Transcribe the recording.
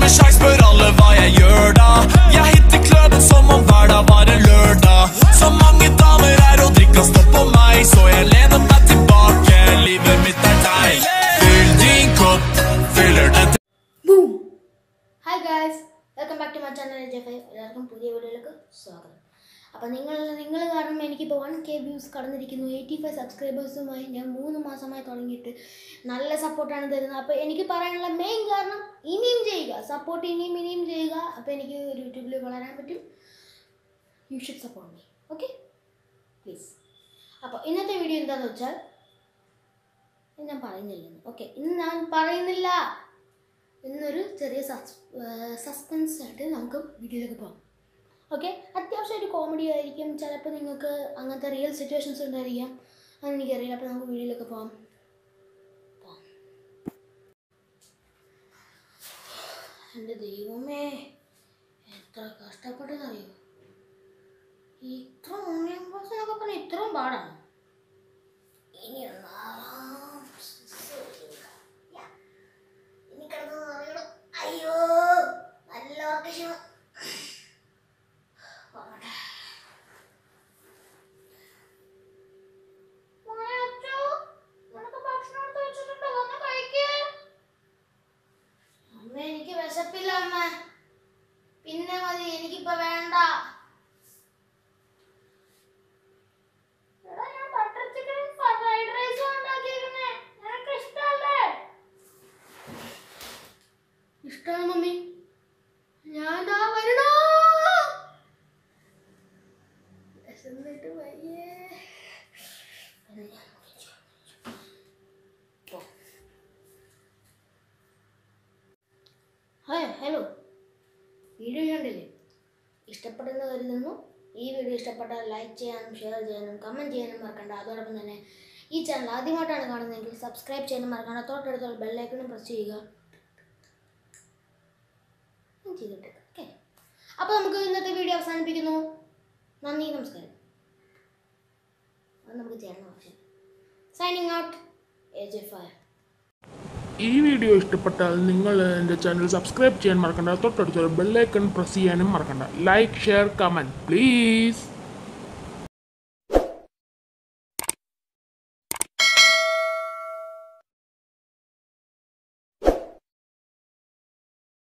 med sjakk, spør alle hva jeg gjør da. Jeg hitter kløden som om hver dag var en lørdag. Så mange damer er og drikker og står på meg, så jeg lener meg tilbake. Livet mitt er deg. Fyll din kopp, fyller den til boom hi guys welcome back to my channel J five എല്ലാവർക്കും പുതിയ വീഡിയോയിലേക്ക് സ്വാഗതം അപ്പോൾ നിങ്ങൾ നിങ്ങൾ കാരണം എനിക്കിപ്പോൾ one K views കടന്നിരിക്കുന്നു എയ്റ്റി ഫൈവ് സബ്സ്ക്രൈബേഴ്സുമായി ഞാൻ മൂന്ന് മാസമായി തുടങ്ങിയിട്ട് നല്ല സപ്പോർട്ടാണ് തരുന്നത് അപ്പോൾ എനിക്ക് പറയാനുള്ള മെയിൻ കാരണം ഇനിയും ചെയ്യുക സപ്പോർട്ട് ഇനിയും ഇനിയും ചെയ്യുക അപ്പോൾ എനിക്ക് ഒരു യൂട്യൂബിൽ വളരാൻ പറ്റും you should support me okay please അപ്പോൾ ഇന്നത്തെ വീഡിയോ എന്താണെന്ന് വെച്ചാൽ ഇത് ഞാൻ പറയുന്നില്ല ഓക്കെ ഇന്ന് ഞാൻ പറയുന്നില്ല ഇന്നൊരു ചെറിയ സസ്പെൻസ് ആയിട്ട് നമുക്ക് വീഡിയോയിലേക്ക് പോകാം ഓക്കെ അത്യാവശ്യം ഒരു കോമഡി ആയിരിക്കും ചിലപ്പോൾ നിങ്ങൾക്ക് അങ്ങനത്തെ റിയൽ സിറ്റുവേഷൻസ് ഉണ്ടായിരിക്കാം അതെനിക്കറിയില്ല അപ്പോൾ നമുക്ക് വീഡിയോയിലേക്ക് പോകാം പോകാം. എൻ്റെ ദൈവമേ എത്ര കഷ്ടപ്പെട്ടതറിയോ ഇത്ര ഓൺലൈൻ ക്ലാസ്സിനൊക്കെ പറഞ്ഞാൽ ഇത്രയും പാടാണ് ഇനി ഒന്നാം ഇനി കിടന്ന് പറയണം അയ്യോ നല്ല ഉറക്കക്ഷമ ഉറങ്ങട്ടെ. മോനെ അച്ചോ, നിനക്ക് ഭക്ഷണം എടുത്ത് വെച്ചിട്ടുണ്ടോ? വന്ന് കഴിക്ക്. അമ്മ എനിക്ക് വിശപ്പില്ല അമ്മ പിന്നെ മതി എനിക്കിപ്പോ വേണ്ട എടാ ഞാൻ ബട്ടർ ചിക്കനും ഫ്രൈഡ് റൈസും ഉണ്ടാക്കിയേക്കുന്നേ നിനക്ക് ഇഷ്ടമല്ലേ ഇഷ്ടമാണ് മമ്മി ഞാൻ ദാ വരണോ വിശന്നിട്ട് വയ്യേ അത് ഞാൻ കുടിച്ചു. പോ. ഹായ് ഹലോ വീഡിയോ കണ്ടില്ലേ ഇഷ്ടപ്പെട്ടെന്ന് കരുതുന്നു ഈ വീഡിയോ ഇഷ്ടപ്പെട്ടാൽ ലൈക്ക് ചെയ്യാനും ഷെയർ ചെയ്യാനും കമൻറ്റ് ചെയ്യാനും മറക്കണ്ട അതോടൊപ്പം തന്നെ ഈ ചാനൽ ആദ്യമായിട്ടാണ് കാണുന്നതെങ്കിൽ സബ്സ്ക്രൈബ് ചെയ്യാനും മറക്കണ്ട തൊട്ടടുത്തുള്ള ബെല്ലൈക്കണും പ്രസ് ചെയ്യുക ഞാൻ ചെയ്തിട്ട് ഓക്കെ അപ്പോൾ നമുക്ക് ഇന്നത്തെ വീഡിയോ അവസാനിപ്പിക്കുന്നു നന്ദി നമസ്കാരം അത് നമുക്ക് ചെയ്യണം ആവശ്യം signing out A J fire ഈ വീഡിയോ ഇഷ്ടപ്പെട്ടാൽ നിങ്ങൾ എൻ്റെ ചാനൽ സബ്സ്ക്രൈബ് ചെയ്യാൻ മറക്കണ്ട തൊട്ടടുത്തുള്ള ബെല്ലൈക്കൺ പ്രസ് ചെയ്യാനും മറക്കണ്ട ലൈക്ക് ഷെയർ കമൻറ്റ് പ്ലീസ്